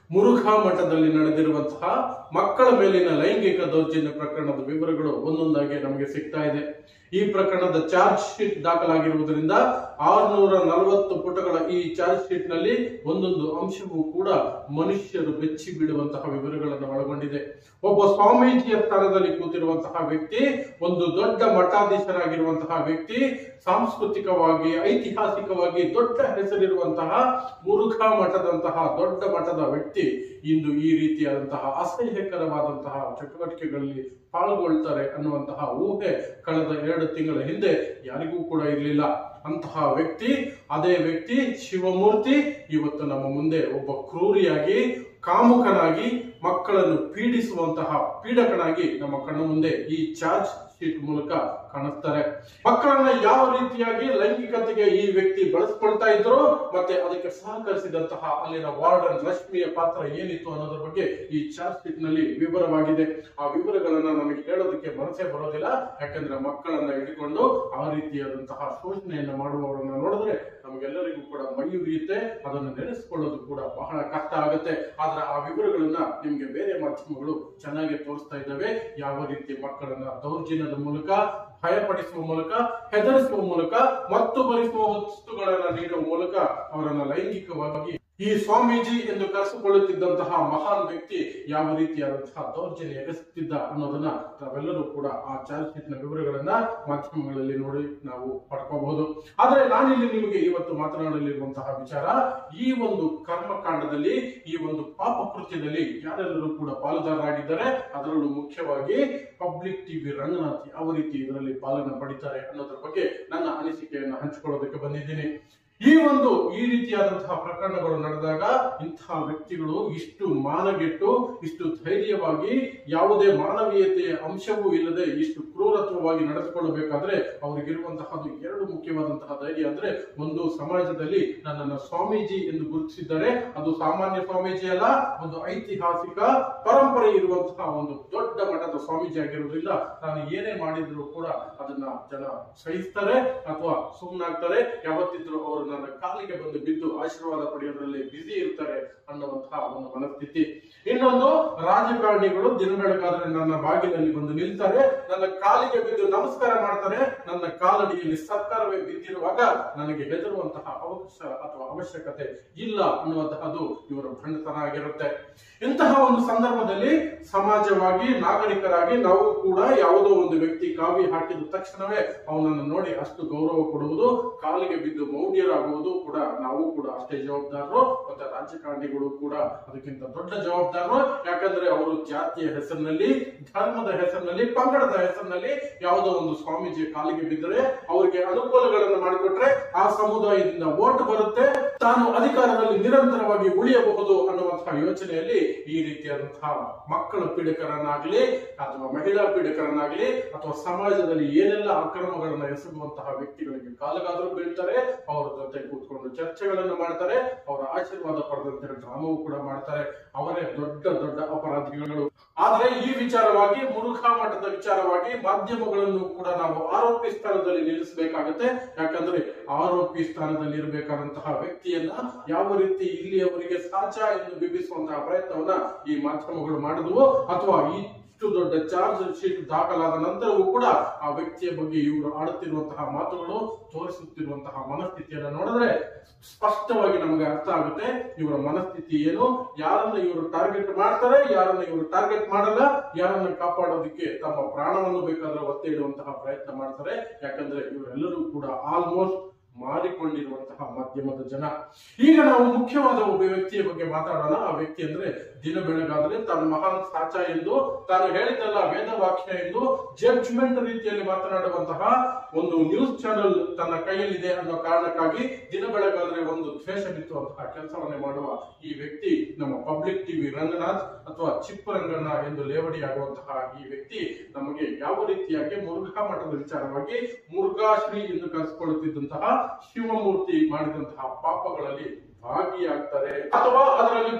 ಮುರುಘಾ ಮಠದಲ್ಲಿ ನಡೆದಿರುವಂತಹ ಮಕ್ಕಳ ಮೇಲಿನ ಲೈಂಗಿಕ ದೌರ್ಜನ್ಯ ಪ್ರಕರಣದ ವಿವರಗಳು ಒಂದೊಂದಾಗಿ ನಮಗೆ ಸಿಗ್ತಾ ಇದೆ ಈ ಪ್ರಕರಣದ ಚಾರ್ಜ್ ಶೀಟ್ ದಾಖಲಾಗಿರುವುದರಿಂದ ಆರುನೂರ ನಲವತ್ತು ಪುಟಗಳ ಈ ಚಾರ್ಜ್ ಶೀಟ್ ನಲ್ಲಿ ಒಂದೊಂದು ಅಂಶವೂ ಕೂಡ ಮನುಷ್ಯರು ಬೆಚ್ಚಿ ಬೀಳುವಂತಹ ವಿವರಗಳನ್ನು ಒಳಗೊಂಡಿದೆ ಒಬ್ಬ ಸ್ವಾಮೀಜಿಯ ಸ್ಥಾನದಲ್ಲಿ ಕೂತಿರುವಂತಹ ವ್ಯಕ್ತಿ ಒಂದು ದೊಡ್ಡ ಮಠಾಧೀಶರಾಗಿರುವಂತಹ ವ್ಯಕ್ತಿ ಸಾಂಸ್ಕೃತಿಕವಾಗಿ ಐತಿಹಾಸಿಕವಾಗಿ ದೊಡ್ಡ ಹೆಸರಿರುವಂತಹ ಮುರುಘಾ ಮಠದಂತಹ ದೊಡ್ಡ ಮಠದ ವ್ಯಕ್ತಿ ಇಂದು ಈ ರೀತಿಯಾದಂತಹ ಅಸಹ್ಯಕರವಾದಂತಹ ಚಟುವಟಿಕೆಗಳಲ್ಲಿ ಪಾಲ್ಗೊಳ್ತಾರೆ ಅನ್ನುವಂತಹ ಊಹೆ ಕಳೆದ ಎರಡು ತಿಂಗಳ ಹಿಂದೆ ಯಾರಿಗೂ ಕೂಡ ಇರಲಿಲ್ಲ ಅಂತಹ ವ್ಯಕ್ತಿ ಅದೇ ವ್ಯಕ್ತಿ ಶಿವಮೂರ್ತಿ ಇವತ್ತು ನಮ್ಮ ಮುಂದೆ ಒಬ್ಬ ಕ್ರೂರಿಯಾಗಿ ಕಾಮುಕನಾಗಿ ಮಕ್ಕಳನ್ನು ಪೀಡಿಸುವಂತಹ ಪೀಡಕನಾಗಿ ನಮ್ಮ ಕಣ್ಣ ಮುಂದೆ ಈ ಚಾರ್ಜ್ ಶೀಟ್ ಮೂಲಕ ಕಾಣಿಸ್ತಾರೆ ಮಕ್ಕಳನ್ನ ಯಾವ ರೀತಿಯಾಗಿ ಲೈಂಗಿಕತೆಗೆ ಈ ವ್ಯಕ್ತಿ ಬಳಸ್ಕೊಳ್ತಾ ಇದ್ರು ಮತ್ತೆ ಅದಕ್ಕೆ ಸಹಕರಿಸಿದಂತಹ ಅಲ್ಲಿನ ವಾರ್ಡನ್ ರಶ್ಮಿಯ ಪಾತ್ರ ಏನಿತ್ತು ಅನ್ನೋದ್ರ ಬಗ್ಗೆ ಈ ಚಾರ್ಜ್ ಶೀಟ್ ನಲ್ಲಿ ವಿವರವಾಗಿದೆ ಆ ವಿವರಗಳನ್ನ ನಮಗೆ ಹೇಳೋದಕ್ಕೆ ಮನಸ್ಸೇ ಬರೋದಿಲ್ಲ ಯಾಕಂದ್ರೆ ಮಕ್ಕಳನ್ನ ಹಿಡ್ಕೊಂಡು ಆ ರೀತಿಯಾದಂತಹ ಶೋಷಣೆಯನ್ನ ಮಾಡುವವರನ್ನ ನೋಡಿದ್ರೆ ನಮಗೆಲ್ಲರಿಗೂ ಕೂಡ ಮೈ ಉರಿಯುತ್ತೆ ಅದನ್ನು ನೆನೆಸ್ಕೊಳ್ಳೋದು ಕೂಡ ಬಹಳ ಕಷ್ಟ ಆಗುತ್ತೆ ಆದ್ರೆ ಆ ವಿವರಗಳನ್ನ ನಿಮ್ಗೆ ಬೇರೆ ಮಾಧ್ಯಮಗಳು ಚೆನ್ನಾಗಿ ತೋರಿಸ್ತಾ ಇದ್ದಾವೆ ಯಾವ ರೀತಿ ಮಕ್ಕಳನ್ನ ದೌರ್ಜನ್ಯದ ಮೂಲಕ ಭಯಪಡಿಸುವ ಮೂಲಕ ಹೆದರಿಸುವ ಮೂಲಕ ಮತ್ತು ಭರಿಸುವ ವಸ್ತುಗಳನ್ನ ನೀಡುವ ಮೂಲಕ ಅವರನ್ನ ಲೈಂಗಿಕವಾಗಿ ಈ ಸ್ವಾಮೀಜಿ ಎಂದು ಕರೆಸಿಕೊಳ್ಳುತ್ತಿದ್ದಂತಹ ಮಹಾನ್ ವ್ಯಕ್ತಿ ಯಾವ ರೀತಿಯಾದಂತಹ ದೌರ್ಜನ್ಯ ಎಸಗುತ್ತಿದ್ದ ಅನ್ನೋದನ್ನ ನಾವೆಲ್ಲರೂ ಕೂಡ ಆ ಚಾರ್ಜ್ ಶೀಟ್ ನ ವಿವರಗಳನ್ನ ಮಾಧ್ಯಮಗಳಲ್ಲಿ ನೋಡಿ ನಾವು ಪಡ್ಕೋಬಹುದು ಆದ್ರೆ ನಾನಿಲ್ಲಿ ನಿಮಗೆ ಇವತ್ತು ಮಾತನಾಡಲಿರುವಂತಹ ವಿಚಾರ ಈ ಒಂದು ಕರ್ಮಕಾಂಡದಲ್ಲಿ ಈ ಒಂದು ಪಾಪ ಕೃತ್ಯದಲ್ಲಿ ಯಾರೆಲ್ಲರೂ ಕೂಡ ಪಾಲುದಾರರಾಗಿದ್ದಾರೆ ಅದರಲ್ಲೂ ಮುಖ್ಯವಾಗಿ ಪಬ್ಲಿಕ್ ಟಿವಿ ರಂಗನಾಥ್ ಯಾವ ರೀತಿ ಇದರಲ್ಲಿ ಪಾಲನೆ ಪಡಿತಾರೆ ಅನ್ನೋದ್ರ ಬಗ್ಗೆ ನನ್ನ ಅನಿಸಿಕೆಯನ್ನು ಹಂಚಿಕೊಳ್ಳೋದಕ್ಕೆ ಬಂದಿದ್ದೀನಿ ಈ ಒಂದು ಈ ರೀತಿಯಾದಂತಹ ಪ್ರಕರಣಗಳು ನಡೆದಾಗ ಇಂತಹ ವ್ಯಕ್ತಿಗಳು ಇಷ್ಟು ಮಾನಗೆಟ್ಟು ಇಷ್ಟು ಧೈರ್ಯವಾಗಿ ಯಾವುದೇ ಮಾನವೀಯತೆಯ ಅಂಶವೂ ಇಲ್ಲದೆ ಇಷ್ಟು ಕ್ರೂರತ್ವವಾಗಿ ನಡೆದುಕೊಳ್ಳಬೇಕಾದ್ರೆ ಅವರಿಗಿರುವಂತಹದ್ದು ಎರಡು ಮುಖ್ಯವಾದಂತಹ ಧೈರ್ಯ ಅಂದ್ರೆ ಒಂದು ಸಮಾಜದಲ್ಲಿ ನನ್ನನ್ನು ಸ್ವಾಮೀಜಿ ಎಂದು ಗುರುತಿಸಿದ್ದಾರೆ ಅದು ಸಾಮಾನ್ಯ ಸ್ವಾಮೀಜಿ ಅಲ್ಲ ಒಂದು ಐತಿಹಾಸಿಕ ಪರಂಪರೆ ಇರುವಂತಹ ಒಂದು ದೊಡ್ಡ ಮಠದ ಸ್ವಾಮೀಜಿ ಆಗಿರುವುದಿಲ್ಲ ನಾನು ಏನೇ ಮಾಡಿದ್ರು ಕೂಡ ಅದನ್ನ ಜನ ಸಹಿಸ್ತಾರೆ ಅಥವಾ ಸುಮ್ಮನಾಗ್ತಾರೆ ಯಾವತ್ತಿದ್ರು ಅವರು ನನ್ನ ಕಾಲಿಗೆ ಬಂದು ಬಿದ್ದು ಆಶೀರ್ವಾದ ಪಡೆಯೋದ್ರಲ್ಲಿ ಬಿಸಿ ಇರ್ತಾರೆ ಅನ್ನುವಂತಹ ಒಂದು ಮನಸ್ಥಿತಿ ಇನ್ನೊಂದು ರಾಜಕಾರಣಿಗಳು ದಿನ ಬೆಳಗಾದ್ರೆ ನನ್ನ ಬಾಗಿಲಲ್ಲಿ ಬಂದು ನಿಲ್ತಾರೆ ನನ್ನ ಕಾಲಿಗೆ ಬಿದ್ದು ನಮಸ್ಕಾರ ಮಾಡ್ತಾರೆ ನನ್ನ ಕಾಲಡಿಯಲ್ಲಿ ಸರ್ಕಾರವೇ ಬಿದ್ದಿರುವಾಗ ನನಗೆ ಹೆದರುವಂತಹ ಅವಕಾಶ ಅಥವಾ ಅವಶ್ಯಕತೆ ಇಲ್ಲ ಅನ್ನುವಂತಹದ್ದು ಇವರ ಭಂಡತನ ಆಗಿರುತ್ತೆ ಇಂತಹ ಒಂದು ಸಂದರ್ಭದಲ್ಲಿ ಸಮಾಜವಾಗಿ ನಾಗರಿಕರಾಗಿ ನಾವು ಕೂಡ ಯಾವುದೋ ಒಂದು ವ್ಯಕ್ತಿ ಕಾವಿ ಹಾಕಿದ ತಕ್ಷಣವೇ ಅವನನ್ನು ನೋಡಿ ಅಷ್ಟು ಗೌರವ ಕೊಡುವುದು ಕಾಲಿಗೆ ಬಿದ್ದು ಮೌಢ್ಯರಾಗುವುದು ಕೂಡ ನಾವು ಕೂಡ ಅಷ್ಟೇ ಜವಾಬ್ದಾರರು ಮತ್ತೆ ರಾಜಕಾರಣಿಗಳು ಕೂಡ ಅದಕ್ಕಿಂತ ದೊಡ್ಡ ಜವಾಬ್ದಾರರು ಯಾಕಂದ್ರೆ ಅವರು ಜಾತಿಯ ಹೆಸರಿನಲ್ಲಿ ಧರ್ಮದ ಹೆಸರಿನಲ್ಲಿ ಪಂಗಡದ ಹೆಸರಿನಲ್ಲಿ ಯಾವುದೋ ಒಂದು ಸ್ವಾಮೀಜಿ ಕಾಲಿಗೆ ಬಿದ್ದರೆ ಅವರಿಗೆ ಅನುಕೂಲಗಳನ್ನು ಮಾಡಿಕೊಟ್ರೆ ಆ ಸಮುದಾಯದಿಂದ ವೋಟ್ ಬರುತ್ತೆ ತಾನು ಅಧಿಕಾರದಲ್ಲಿ ನಿರಂತರವಾಗಿ ಉಳಿಯಬಹುದು ಅನ್ನುವಂತಹ ಯೋಚನೆಯಲ್ಲಿ ಈ ರೀತಿಯಾದಂತಹ ಮಕ್ಕಳ ಪೀಡಕರನ್ನಾಗ್ಲಿ ಅಥವಾ ಮಹಿಳಾ ಪೀಡಕರನ್ನಾಗ್ಲಿ ಅಥವಾ ಸಮಾಜದಲ್ಲಿ ಏನೆಲ್ಲ ಅಕ್ರಮಗಳನ್ನ ಎಸಗುವಂತಹ ವ್ಯಕ್ತಿಗಳಿಗೆ ಕಾಲಗಾದರೂ ಬೀಳ್ತಾರೆ ಅವರ ಜೊತೆ ಕೂತ್ಕೊಂಡು ಚರ್ಚೆಗಳನ್ನು ಮಾಡ್ತಾರೆ ಅವರ ಆಶೀರ್ವಾದ ಪಡೆದಂತೆ ಡ್ರಾಮವೂ ಕೂಡ ಮಾಡ್ತಾರೆ ಅವರೇ ದೊಡ್ಡ ದೊಡ್ಡ ಅಪರಾಧಿಗಳು ಆದ್ರೆ ಈ ವಿಚಾರವಾಗಿ ಮುರುಘಾ ಮಠದ ವಿಚಾರವಾಗಿ ಮಾಧ್ಯಮಗಳನ್ನು ಕೂಡ ನಾವು ಆರೋಪಿ ಸ್ಥಾನದಲ್ಲಿ ನಿಲ್ಲಿಸಬೇಕಾಗತ್ತೆ ಯಾಕಂದ್ರೆ ಆರೋಪಿ ಸ್ಥಾನದಲ್ಲಿ ಇರಬೇಕಾದಂತಹ ವ್ಯಕ್ತಿಯನ್ನ ಯಾವ ರೀತಿ ಇಲ್ಲಿಯವರಿಗೆ ಸಾಚ ಎಂದು ಬಿಂಬಿಸುವಂತಹ ಪ್ರಯತ್ನವನ್ನ ಈ ಮಾಧ್ಯಮಗಳು ಮಾಡಿದ್ವು ಅಥವಾ ಇಷ್ಟು ದೊಡ್ಡ ಚಾರ್ಜ್ ಶೀಟ್ ದಾಖಲಾದ ನಂತರವೂ ಕೂಡ ಆ ವ್ಯಕ್ತಿಯ ಬಗ್ಗೆ ಇವರು ಆಡುತ್ತಿರುವಂತಹ ಮಾತುಗಳು ತೋರಿಸುತ್ತಿರುವಂತಹ ಮನಸ್ಥಿತಿಯನ್ನು ನೋಡಿದ್ರೆ ಸ್ಪಷ್ಟವಾಗಿ ನಮಗೆ ಅರ್ಥ ಆಗುತ್ತೆ ಇವರ ಮನಸ್ಥಿತಿ ಏನು ಯಾರನ್ನ ಇವರು ಟಾರ್ಗೆಟ್ ಮಾಡ್ತಾರೆ ಯಾರನ್ನ ಇವರು ಟಾರ್ಗೆಟ್ ಮಾಡಲ್ಲ ಯಾರನ್ನ ಕಾಪಾಡೋದಕ್ಕೆ ತಮ್ಮ ಪ್ರಾಣವನ್ನು ಬೇಕಾದ್ರೆ ಒತ್ತೆ ಇಡುವಂತಹ ಪ್ರಯತ್ನ ಮಾಡ್ತಾರೆ ಯಾಕಂದ್ರೆ ಇವರೆಲ್ಲರೂ ಕೂಡ ಆಲ್ಮೋಸ್ಟ್ ಮಾರಿಕೊಂಡಿರುವಂತಹ ಮಾಧ್ಯಮದ ಜನ ಈಗ ನಾವು ಮುಖ್ಯವಾದ ಒಬ್ಬ ವ್ಯಕ್ತಿಯ ಬಗ್ಗೆ ಮಾತಾಡೋಣ ಆ ವ್ಯಕ್ತಿ ಅಂದ್ರೆ ದಿನ ಬೆಳಗಾದ್ರೆ ತಾನು ಮಹಾನ್ ಸಾಚ ಎಂದು ತಾನು ಹೇಳಿದ್ದಲ್ಲ ವೇದ ವಾಕ್ಯ ಎಂದು ಜಡ್ಜ್ಮೆಂಟ್ ರೀತಿಯಲ್ಲಿ ಮಾತನಾಡುವಂತಹ ಒಂದು ನ್ಯೂಸ್ ಚಾನೆಲ್ ತನ್ನ ಕೈಯಲ್ಲಿದೆ ಅನ್ನೋ ಕಾರಣಕ್ಕಾಗಿ ದಿನ ಬೆಳಗಾದ್ರೆ ಒಂದು ದ್ವೇಷ ಬಿತ್ತುವಂತಹ ಕೆಲಸವನ್ನೇ ಮಾಡುವ ಈ ವ್ಯಕ್ತಿ ನಮ್ಮ ಪಬ್ಲಿಕ್ ಟಿವಿ ರಂಗನಾಥ್ ಅಥವಾ ಚಿಪ್ಪರಂಗಣ್ಣ ಎಂದು ಲೇವಡಿಯಾಗುವಂತಹ ಈ ವ್ಯಕ್ತಿ ನಮಗೆ ಯಾವ ರೀತಿಯಾಗಿ ಮುರುಘಾ ಮಠದ ವಿಚಾರವಾಗಿ ಮುರುಘಾಶ್ರೀ ಎಂದು ಕರೆಸಿಕೊಳ್ಳುತ್ತಿದ್ದಂತಹ ಶಿವಮೂರ್ತಿ ಮಾಡಿದಂತಹ ಪಾಪಗಳಲ್ಲಿ ಭಾಗಿಯಾಗ್ತಾರೆ ಅಥವಾ ಅದರಲ್ಲಿ ಪಾಲು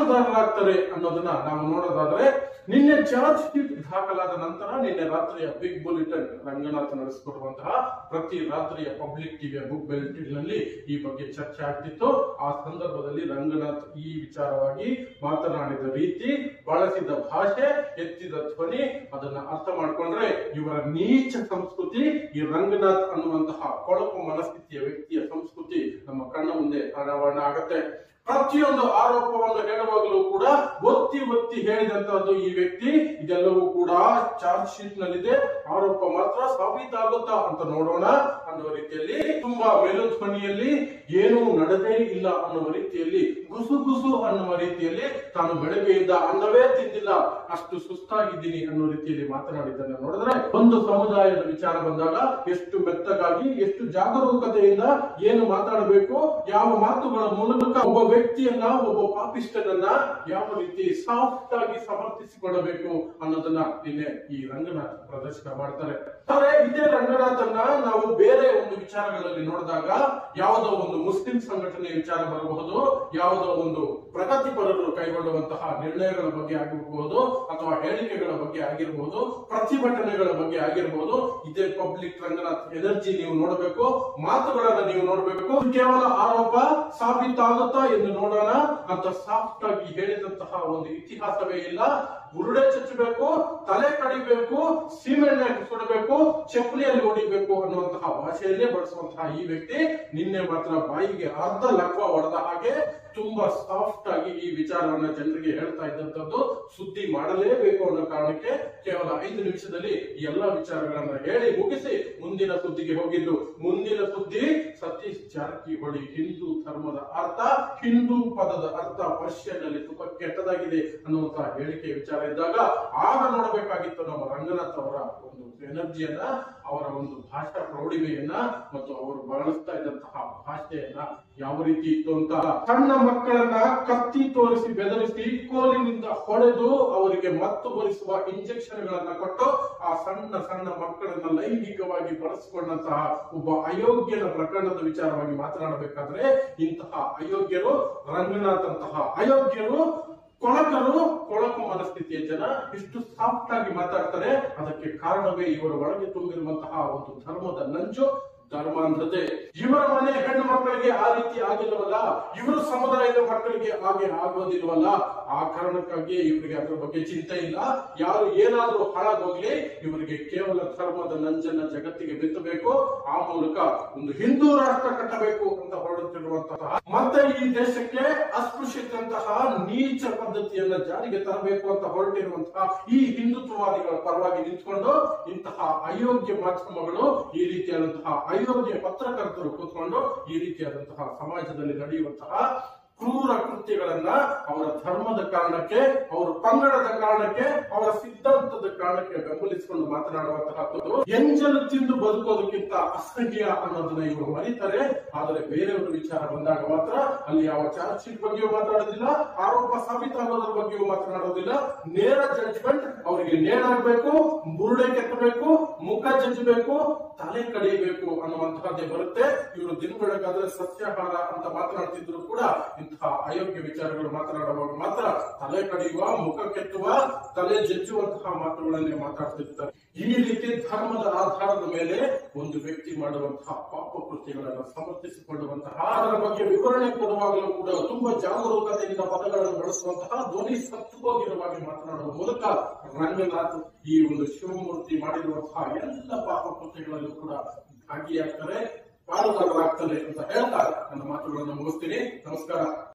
ಪಾಲುದಾರರಾಗ್ತಾರೆ ಅನ್ನೋದನ್ನ ನಾವು ನೋಡೋದಾದ್ರೆ ನಿನ್ನೆ ಚಾರ್ಜ್ ಶೀಟ್ ದಾಖಲಾದ ನಂತರ ನಿನ್ನೆ ರಾತ್ರಿಯ ಬಿಗ್ ಬುಲೆಟಿನ್ ರಂಗನಾಥ್ ನಡೆಸಿಕೊಡುವಂತಹ ಪ್ರತಿ ರಾತ್ರಿಯ ಪಬ್ಲಿಕ್ ಟಿವಿಯ ಬುಕ್ ಬುಲೆಟಿನ್ ನಲ್ಲಿ ಈ ಬಗ್ಗೆ ಚರ್ಚೆ ಆಗ್ತಿತ್ತು ಆ ಸಂದರ್ಭದಲ್ಲಿ ರಂಗನಾಥ್ ಈ ವಿಚಾರವಾಗಿ ಮಾತನಾಡಿದ ರೀತಿ ಬಳಸಿದ ಭಾಷೆ ಎತ್ತಿದ ಧ್ವನಿ ಅದನ್ನ ಅರ್ಥ ಮಾಡ್ಕೊಂಡ್ರೆ ಇವರ ನೀಚ ಸಂಸ್ಕೃತಿ ಈ ರಂಗನಾಥ್ ಅನ್ನುವಂತಹ ಕೊಳಕು ಮನಸ್ಥಿತಿಯ ವ್ಯಕ್ತಿಯ ಸಂಸ್ಕೃತಿ ನಮ್ಮ ಕಣ್ಣ ಮುಂದೆ ಅನಾವರಣ ಆಗತ್ತೆ ಪ್ರತಿಯೊಂದು ಆರೋಪವನ್ನು ಹೇಳುವಾಗಲೂ ಕೂಡ ಒತ್ತಿ ಒತ್ತಿ ಹೇಳಿದಂತಹದ್ದು ಈ ವ್ಯಕ್ತಿ ಇದೆಲ್ಲವೂ ಕೂಡ ಚಾರ್ಜ್ ಶೀಟ್ ನಲ್ಲಿದೆ ಆರೋಪ ಮಾತ್ರ ಸಾಬೀತಾಗುತ್ತಾ ಅಂತ ನೋಡೋಣ ಅನ್ನುವ ರೀತಿಯಲ್ಲಿ ತುಂಬಾ ಮೇಲುಧ್ವನಿಯಲ್ಲಿ ಏನೂ ನಡೆದೇ ಇಲ್ಲ ಅನ್ನುವ ರೀತಿಯಲ್ಲಿ ಗುಸು ಗುಸು ಅನ್ನುವ ರೀತಿಯಲ್ಲಿ ತಾನು ಬೆಳಗ್ಗೆಯಿಂದ ಅನ್ನವೇ ತಿಂದಿಲ್ಲ ಅಷ್ಟು ಸುಸ್ತಾಗಿದ್ದೀನಿ ಅನ್ನೋ ರೀತಿಯಲ್ಲಿ ಮಾತನಾಡಿದ್ದನ್ನ ನೋಡಿದ್ರೆ ಒಂದು ಸಮುದಾಯದ ವಿಚಾರ ಬಂದಾಗ ಎಷ್ಟು ಮೆತ್ತಗಾಗಿ ಎಷ್ಟು ಜಾಗರೂಕತೆಯಿಂದ ಏನು ಮಾತಾಡಬೇಕು ಯಾವ ಮಾತುಗಳ ಮೂಲಕ ಒಬ್ಬ ವ್ಯಕ್ತಿಯನ್ನ ಒಬ್ಬ ಪಾಪಿಷ್ಟನನ್ನ ಯಾವ ರೀತಿ ಸಾಫ್ಟ್ ಆಗಿ ಸಮರ್ಥಿಸಿಕೊಳ್ಳಬೇಕು ಅನ್ನೋದನ್ನ ನಿನ್ನೆ ಈ ರಂಗನಾಥ್ ಪ್ರದರ್ಶನ ಮಾಡ್ತಾರೆ ಆದ್ರೆ ಇದೇ ರಂಗನಾಥನ್ನ ನಾವು ಬೇರೆ ಒಂದು ವಿಚಾರಗಳಲ್ಲಿ ನೋಡಿದಾಗ ಯಾವುದೋ ಒಂದು ಮುಸ್ಲಿಂ ಸಂಘಟನೆ ವಿಚಾರ ಬರಬಹುದು ಯಾವುದೋ ಒಂದು ಪ್ರಗತಿಪರರು ಕೈಗೊಳ್ಳುವಂತಹ ನಿರ್ಣಯಗಳ ಬಗ್ಗೆ ಆಗಿರಬಹುದು ಅಥವಾ ಹೇಳಿಕೆಗಳ ಬಗ್ಗೆ ಆಗಿರಬಹುದು ಪ್ರತಿಭಟನೆಗಳ ಬಗ್ಗೆ ಆಗಿರಬಹುದು ಇದೇ ಪಬ್ಲಿಕ್ ರಂಗನಾಥ್ ಎನರ್ಜಿ ನೀವು ನೋಡಬೇಕು ಮಾತುಗಳನ್ನ ನೀವು ನೋಡಬೇಕು ಕೇವಲ ಆರೋಪ ಸಾಬೀತಾಗುತ್ತಾ ಎಂದು ನೋಡೋಣ ಅಂತ ಸಾಫ್ಟ್ ಆಗಿ ಹೇಳಿದಂತಹ ಒಂದು ಇತಿಹಾಸವೇ ಇಲ್ಲ ಬುರುಡೆ ಚಚ್ಚಬೇಕು ತಲೆ ಕಡಿಬೇಕು ಸೀಮೆಣ್ಣೆ ಸುಡಬೇಕು ಚಪ್ಪಲಿಯಲ್ಲಿ ಹೊಡಿಬೇಕು ಅನ್ನುವಂತಹ ಭಾಷೆಯಲ್ಲೇ ಬಳಸುವಂತಹ ಈ ವ್ಯಕ್ತಿ ನಿನ್ನೆ ಮಾತ್ರ ಬಾಯಿಗೆ ಅರ್ಧ ಲಕ್ವ ಹೊಡೆದ ಹಾಗೆ ತುಂಬಾ ಸಾಫ್ಟ್ ಆಗಿ ಈ ವಿಚಾರವನ್ನ ಜನರಿಗೆ ಹೇಳ್ತಾ ಇದ್ದಂತದ್ದು ಸುದ್ದಿ ಮಾಡಲೇಬೇಕು ಅನ್ನೋ ಕಾರಣಕ್ಕೆ ಕೇವಲ ಐದು ನಿಮಿಷದಲ್ಲಿ ಈ ಎಲ್ಲಾ ವಿಚಾರಗಳನ್ನ ಹೇಳಿ ಮುಗಿಸಿ ಮುಂದಿನ ಸುದ್ದಿಗೆ ಹೋಗಿದ್ದು ಮುಂದಿನ ಸುದ್ದಿ ಸತೀಶ್ ಜಾರಕಿಹೊಳಿ ಹಿಂದೂ ಧರ್ಮದ ಅರ್ಥ ಹಿಂದೂ ಪದದ ಅರ್ಥ ಪರ್ಷಿಯನ್ನಲ್ಲಿ ತುಂಬಾ ಕೆಟ್ಟದಾಗಿದೆ ಅನ್ನುವಂತಹ ಹೇಳಿಕೆ ವಿಚಾರ ಇದ್ದಾಗ ಆಗ ನೋಡಬೇಕಾಗಿತ್ತು ನಮ್ಮ ರಂಗನಾಥ್ ಅವರ ಒಂದು ಎನರ್ಜಿಯನ್ನ ಅವರ ಒಂದು ಭಾಷಾ ಪ್ರೌಢಿಮೆಯನ್ನ ಮತ್ತು ಅವರು ಬಳಸ್ತಾ ಇದ್ದಂತಹ ಭಾಷೆಯನ್ನ ಯಾವ ರೀತಿ ಇತ್ತು ಅಂತ ಸಣ್ಣ ಮಕ್ಕಳನ್ನ ಕತ್ತಿ ತೋರಿಸಿ ಬೆದರಿಸಿ ಕೋಲಿನಿಂದ ಹೊಡೆದು ಅವರಿಗೆ ಮತ್ತು ಬರಿಸುವ ಇಂಜೆಕ್ಷನ್ ಗಳನ್ನ ಕೊಟ್ಟು ಆ ಸಣ್ಣ ಸಣ್ಣ ಮಕ್ಕಳನ್ನ ಲೈಂಗಿಕವಾಗಿ ಬಳಸಿಕೊಂಡಂತಹ ಒಬ್ಬ ಅಯೋಗ್ಯನ ಪ್ರಕರಣದ ವಿಚಾರವಾಗಿ ಮಾತನಾಡಬೇಕಾದ್ರೆ ಇಂತಹ ಅಯೋಗ್ಯರು ರಂಗನಾಥ್ ಅಂತಹ ಅಯೋಗ್ಯರು ಕೊಳಕರು ಕೊಳಕು ಮನಸ್ಥಿತಿಯ ಜನ ಇಷ್ಟು ಸಾಫ್ಟ್ ಆಗಿ ಮಾತಾಡ್ತಾರೆ ಅದಕ್ಕೆ ಕಾರಣವೇ ಇವರ ಒಳಗೆ ತುಂಬಿರುವಂತಹ ಒಂದು ಧರ್ಮದ ನಂಜು ಧರ್ಮಾಂಧತೆ ಇವರ ಮನೆ ಹೆಣ್ಣು ಮಕ್ಕಳಿಗೆ ಆ ರೀತಿ ಆಗಿಲ್ಲವಲ್ಲ ಇವರ ಸಮುದಾಯದ ಮಕ್ಕಳಿಗೆ ಹಾಗೆ ಆಗೋದಿಲ್ವಲ್ಲ ಆ ಕಾರಣಕ್ಕಾಗಿ ಇವರಿಗೆ ಅದರ ಬಗ್ಗೆ ಚಿಂತೆ ಇಲ್ಲ ಯಾರು ಏನಾದ್ರೂ ಹಾಳಾಗೋಗ್ಲಿ ಇವರಿಗೆ ಕೇವಲ ಧರ್ಮದ ನಂಜನ್ನ ಜಗತ್ತಿಗೆ ಬಿತ್ತಬೇಕು ಆ ಮೂಲಕ ಒಂದು ಹಿಂದೂ ರಾಷ್ಟ್ರ ಕಟ್ಟಬೇಕು ಅಂತ ಹೊರಡುತ್ತಿರುವಂತಹ ಮತ್ತೆ ಈ ದೇಶಕ್ಕೆ ಅಸ್ಪೃಶ್ಯದಂತಹ ನೀಚ ಪದ್ಧತಿಯನ್ನ ಜಾರಿಗೆ ತರಬೇಕು ಅಂತ ಹೊರಟಿರುವಂತಹ ಈ ಹಿಂದುತ್ವವಾದಿಗಳ ಪರವಾಗಿ ನಿಂತ್ಕೊಂಡು ಇಂತಹ ಅಯೋಗ್ಯ ಮಾಧ್ಯಮಗಳು ಈ ರೀತಿಯಾದಂತಹ ಅಯೋಗ್ಯ ಪತ್ರಕರ್ತರು ಕೂತ್ಕೊಂಡು ಈ ರೀತಿಯಾದಂತಹ ಸಮಾಜದಲ್ಲಿ ನಡೆಯುವಂತಹ ಕ್ರೂರ ಕೃತ್ಯಗಳನ್ನ ಅವರ ಧರ್ಮದ ಕಾರಣಕ್ಕೆ ಅವರ ಪಂಗಡದ ಕಾರಣಕ್ಕೆ ಅವರ ಸಿದ್ಧಾಂತದ ಕಾರಣಕ್ಕೆ ಬೆಂಬಲಿಸಿಕೊಂಡು ಮಾತನಾಡುವಂತಹದ್ದು ಎಂಜಲು ತಿಂದು ಬದುಕೋದಕ್ಕಿಂತ ಅಸಹ್ಯ ಅನ್ನೋದನ್ನ ಇವರು ಮರೀತಾರೆ ಆದರೆ ಬೇರೆಯವರ ವಿಚಾರ ಬಂದಾಗ ಮಾತ್ರ ಅಲ್ಲಿ ಯಾವ ಚಾರ್ಜ್ ಶೀಟ್ ಬಗ್ಗೆಯೂ ಮಾತಾಡೋದಿಲ್ಲ ಆರೋಪ ಸಾಬೀತಾಗೋದ್ರ ಬಗ್ಗೆಯೂ ಮಾತನಾಡೋದಿಲ್ಲ ನೇರ ಜಡ್ಜ್ಮೆಂಟ್ ಅವರಿಗೆ ನೇಣಾಗಬೇಕು ಬುರುಡೆ ಕೆತ್ತಬೇಕು ಮುಖ ಜಜ್ಜಬೇಕು ತಲೆ ಕಡಿಯಬೇಕು ಅನ್ನುವಂತಹದ್ದೇ ಬರುತ್ತೆ ಇವರು ದಿನ ಬೆಳಗಾದ್ರೆ ಸಸ್ಯಾಹಾರ ಅಂತ ಮಾತನಾಡ್ತಿದ್ರು ಕೂಡ ಇಂತಹ ಅಯೋಗ್ಯ ವಿಚಾರಗಳು ಮಾತನಾಡುವಾಗ ಮಾತ್ರ ತಲೆ ಕಡಿಯುವ ಮುಖ ಕೆತ್ತುವ ತಲೆ ಜಜ್ಜುವಂತಹ ಮಾತುಗಳನ್ನೇ ಮಾತಾಡ್ತಿರ್ತಾರೆ ಈ ರೀತಿ ಧರ್ಮದ ಆಧಾರದ ಮೇಲೆ ಒಂದು ವ್ಯಕ್ತಿ ಮಾಡುವಂತಹ ಪಾಪ ಕೃತ್ಯಗಳನ್ನು ಸಮರ್ಥಿಸಿಕೊಳ್ಳುವಂತಹ ಅದರ ಬಗ್ಗೆ ವಿವರಣೆ ಕೊಡುವಾಗಲೂ ಕೂಡ ತುಂಬಾ ಜಾಗರೂಕತೆಯಿಂದ ಪದಗಳನ್ನು ಬಳಸುವಂತಹ ಧ್ವನಿ ಸತ್ತು ಹೋಗಿರುವ ಹಾಗೆ ಮಾತನಾಡುವ ಮೂಲಕ ರಂಗನಾಥ್ ಈ ಒಂದು ಶಿವಮೂರ್ತಿ ಮಾಡಿರುವಂತಹ ಎಲ್ಲ ಪಾಪ ಕೃತ್ಯಗಳಲ್ಲೂ ಕೂಡ ಭಾಗಿಯಾಗ್ತಾರೆ ಪಾಲುದಾರರಾಗ್ತಾರೆ ಅಂತ ಹೇಳ್ತಾ ನನ್ನ ಮಾತುಗಳನ್ನು ಮುಗಿಸ್ತೀನಿ ನಮಸ್ಕಾರ